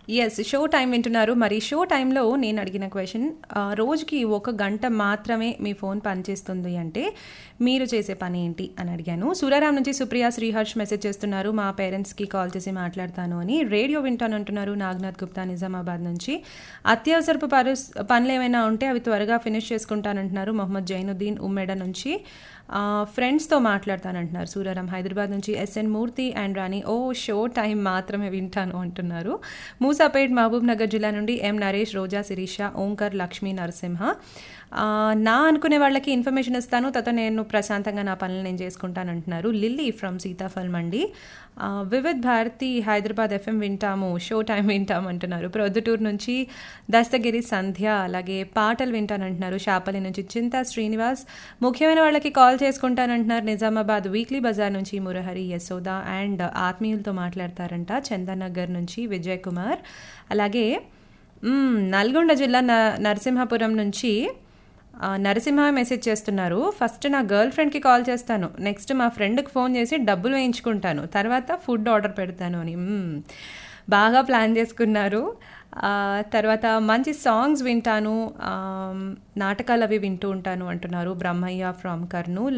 yes show time వింటున్నారు మరి show టైంలో నేను అడిగిన క్వశ్చన్ రోజుకి ఒక గంట మాత్రమే మీ ఫోన్ పనిచేస్తుంది అంటే మీరు చేసే పని ఏంటి అని అడిగాను సూర్యారాం నుంచి సుప్రియ శ్రీహర్ష్ మెసేజ్ చేస్తున్నారు మా పేరెంట్స్కి కాల్ చేసి మాట్లాడతాను అని రేడియో వింటాను అంటున్నారు నాగనాథ్ గుప్తా నిజామాబాద్ నుంచి అత్యవసరపు పరిస్ పనులు ఏమైనా ఉంటే అవి త్వరగా ఫినిష్ చేసుకుంటానంటున్నారు మొహమ్మద్ జైనుద్దీన్ ఉమ్మెడ నుంచి ఫ్రెండ్స్తో మాట్లాడతానంటున్నారు సూర్యారాం హైదరాబాద్ నుంచి ఎస్ఎన్ మూర్తి అండ్ రాణి ఓ షో టైం మాత్రమే వింటాను అంటున్నారు మూసాపేట్ మహబూబ్ నగర్ జిల్లా నుండి ఎం నరేష్ రోజా శిరీష ఓంకర్ లక్ష్మీ నరసింహ నా అనుకునే వాళ్ళకి ఇన్ఫర్మేషన్ ఇస్తాను తర్వాత నేను ప్రశాంతంగా నా పనులు నేను చేసుకుంటాను అంటున్నారు Lily from Sitaphal Mandi Vividh Bharati Hyderabad FM వింటాము షో టైం వింటాము అంటున్నారు ప్రొద్దుటూరు నుంచి దస్తగిరి సంధ్య అలాగే పాటలు వింటానంటున్నారు షాపల్లి నుంచి చింతా శ్రీనివాస్ ముఖ్యమైన వాళ్ళకి కాల్ చేసుకుంటానంటున్నారు నిజామాబాద్ వీక్లీ బజార్ నుంచి మురహరి యశోద అండ్ ఆత్మీయులతో మాట్లాడతారంట చందనగర్ నుంచి విజయ్ కుమార్ అలాగే నల్గొండ జిల్లా నరసింహపురం నుంచి నరసింహ మెసేజ్ చేస్తున్నారు ఫస్ట్ నా గర్ల్ ఫ్రెండ్కి కాల్ చేస్తాను నెక్స్ట్ మా ఫ్రెండ్కి ఫోన్ చేసి డబ్బులు వేయించుకుంటాను తర్వాత ఫుడ్ ఆర్డర్ పెడతాను అని బాగా ప్లాన్ చేసుకున్నారు తర్వాత మంచి సాంగ్స్ వింటాను నాటకాలు అవి వింటూ ఉంటాను అంటున్నారు బ్రహ్మయ్య ఫ్రమ్ కర్నూల్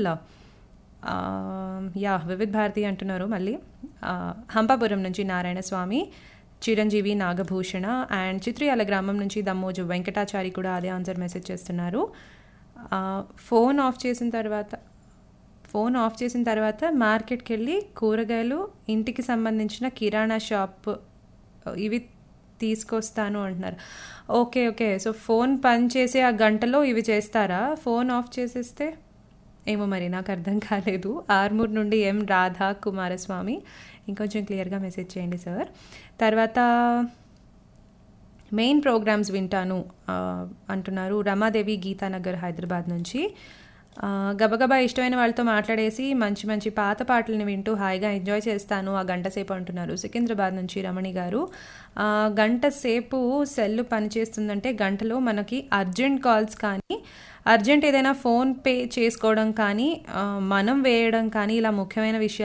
యా వివిధ్ భారతి అంటున్నారు మళ్ళీ హంపాపురం నుంచి నారాయణ స్వామి చిరంజీవి నాగభూషణ అండ్ చిత్రియాల గ్రామం నుంచి దమ్మోజు వెంకటాచారి కూడా అదే ఆన్సర్ మెసేజ్ చేస్తున్నారు ఫోన్ ఆఫ్ చేసిన తర్వాత ఫోన్ ఆఫ్ చేసిన తర్వాత మార్కెట్కి వెళ్ళి కూరగాయలు ఇంటికి సంబంధించిన కిరాణా షాప్ ఇవి తీసుకొస్తాను అంటున్నారు ఓకే ఓకే సో ఫోన్ పని చేసే ఆ గంటలో ఇవి చేస్తారా ఫోన్ ఆఫ్ చేసేస్తే ఏమో మరి నాకు అర్థం కాలేదు ఆర్మూర్ నుండి ఎం రాధా కుమారస్వామి ఇంకొంచెం క్లియర్గా మెసేజ్ చేయండి సార్ తర్వాత మెయిన్ ప్రోగ్రామ్స్ వింటాను అంటున్నారు రమాదేవి గీతానగర్ హైదరాబాద్ నుంచి గబగబా ఇష్టమైన వాళ్ళతో మాట్లాడేసి మంచి మంచి పాత పాటలను వింటూ హాయిగా ఎంజాయ్ చేస్తాను ఆ గంట సేపు అంటున్నారు సికింద్రాబాద్ నుంచి రమణి గారు గంట సేపు సెల్ పనిచేస్తుందంటే గంటలో మనకి అర్జెంట్ కాల్స్ కానీ అర్జెంట్ ఏదైనా ఫోన్ పే చేసుకోవడం కానీ మనం వేయడం కానీ ఇలా ముఖ్యమైన విషయాలు